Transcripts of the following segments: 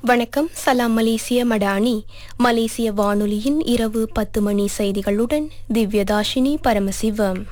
வணக்கம் சலாம் மலேசிய மடானி மலேசிய வானொலியின் இரவு பத்து மணி செய்திகளுடன் திவ்யதாஷினி பரமசிவம்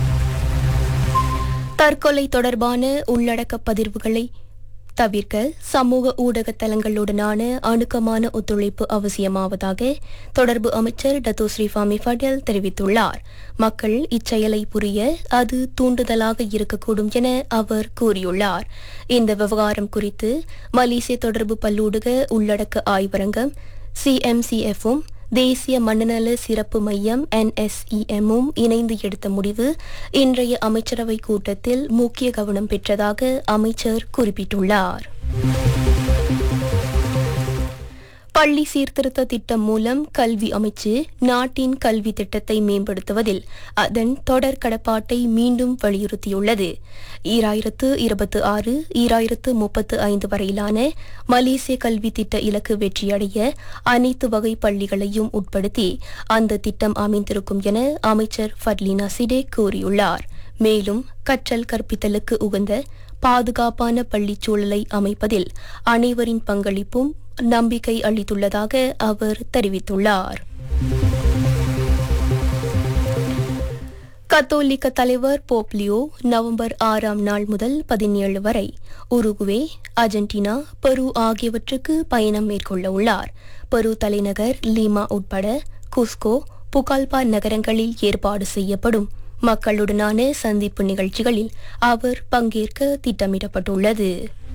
தற்கொலை தொடர்பான உள்ளடக்க பதிவுகளை தவிர்க்க சமூக ஊடக தளங்களுடனான அணுக்கமான ஒத்துழைப்பு அவசியமாவதாக தொடர்பு அமைச்சர் டத்தோ ஸ்ரீஃபாமி ஃபடேல் தெரிவித்துள்ளார் மக்கள் இச்செயலை புரிய அது தூண்டுதலாக இருக்கக்கூடும் என அவர் கூறியுள்ளார் இந்த விவகாரம் குறித்து மலேசிய தொடர்பு பல்லூடக உள்ளடக்க ஆய்வரங்கம் சிஎம்சிஎஃப்பும் தேசிய மனநல சிறப்பு மையம் என்எஸ்இஎம்மும் இணைந்து எடுத்த முடிவு இன்றைய அமைச்சரவை கூட்டத்தில் முக்கிய கவனம் பெற்றதாக அமைச்சர் குறிப்பிட்டுள்ளார் பள்ளி சீர்திருத்த திட்டம் மூலம் கல்வி அமைச்சு நாட்டின் கல்வி திட்டத்தை மேம்படுத்துவதில் அதன் தொடர் கடப்பாட்டை மீண்டும் வலியுறுத்தியுள்ளது ஈராயிரத்து இருபத்தி ஆறு ஈராயிரத்து முப்பத்து ஐந்து வரையிலான மலேசிய கல்வி திட்ட இலக்கு வெற்றியடைய அனைத்து வகை பள்ளிகளையும் உட்படுத்தி அந்த திட்டம் அமைந்திருக்கும் என அமைச்சர் ஃபட்லினா சிடே கூறியுள்ளார் மேலும் கற்றல் கற்பித்தலுக்கு உகந்த பாதுகாப்பான பள்ளிச் சூழலை அமைப்பதில் அனைவரின் பங்களிப்பும் நம்பிக்கை அளித்துள்ளதாக அவர் தெரிவித்துள்ளார் கத்தோலிக்க தலைவர் போப்லியோ நவம்பர் ஆறாம் நாள் முதல் பதினேழு வரை உருகுவே அர்ஜென்டினா பெரு ஆகியவற்றுக்கு பயணம் மேற்கொள்ள உள்ளார் பெரு தலைநகர் லீமா உட்பட குஸ்கோ புகால்பா நகரங்களில் ஏற்பாடு செய்யப்படும் மக்களுடனான சந்திப்பு நிகழ்ச்சிகளில் அவர் பங்கேற்க திட்டமிடப்பட்டுள்ளது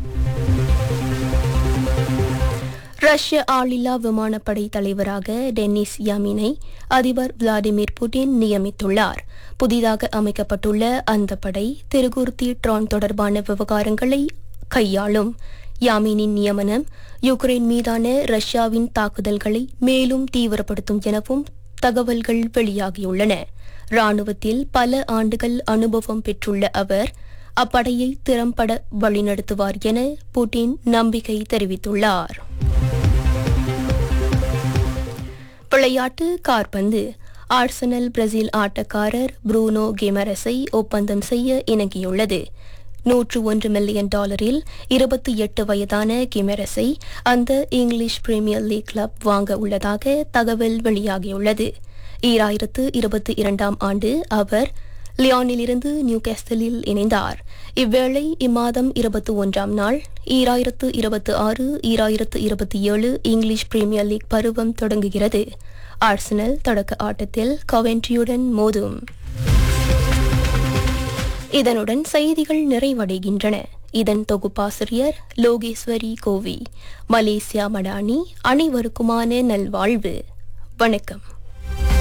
ரஷ்ய ஆளில்லா விமானப்படை தலைவராக டென்னிஸ் யாமினை அதிபர் விளாடிமிர் புட்டின் நியமித்துள்ளார் புதிதாக அமைக்கப்பட்டுள்ள அந்த படை திருகுர்த்தி ட்ரான் தொடர்பான விவகாரங்களை கையாளும் யாமினின் நியமனம் யுக்ரைன் மீதான ரஷ்யாவின் தாக்குதல்களை மேலும் தீவிரப்படுத்தும் எனவும் தகவல்கள் வெளியாகியுள்ளன ராணுவத்தில் பல ஆண்டுகள் அனுபவம் பெற்றுள்ள அவர் அப்படையை திறம்பட வழிநடத்துவார் என புட்டின் நம்பிக்கை தெரிவித்துள்ளார் விளையாட்டு கார்பந்து ஆர்சனல் பிரேசில் ஆட்டக்காரர் ப்ரூனோ கெமரஸை ஒப்பந்தம் செய்ய இணங்கியுள்ளது நூற்று ஒன்று மில்லியன் டாலரில் இருபத்தி எட்டு வயதான கிமெரஸை அந்த இங்கிலீஷ் பிரீமியர் லீக் கிளப் வாங்க உள்ளதாக தகவல் வெளியாகியுள்ளது ஈராயிரத்து இருபத்தி இரண்டாம் ஆண்டு அவர் லியானிலிருந்து நியூ கேஸ்டலில் இணைந்தார் இவ்வேளை இம்மாதம் இருபத்தி ஒன்றாம் நாள் ஈராயிரத்து இருபத்தி ஆறு ஈராயிரத்து இருபத்தி ஏழு இங்கிலீஷ் பிரீமியர் லீக் பருவம் தொடங்குகிறது ஆர்சனல் தொடக்க ஆட்டத்தில் கவென்ட்ரியுடன் மோதும் இதனுடன் செய்திகள் நிறைவடைகின்றன இதன் தொகுப்பாசிரியர் லோகேஸ்வரி கோவி மலேசியா மடானி அனைவருக்குமான நல்வாழ்வு வணக்கம்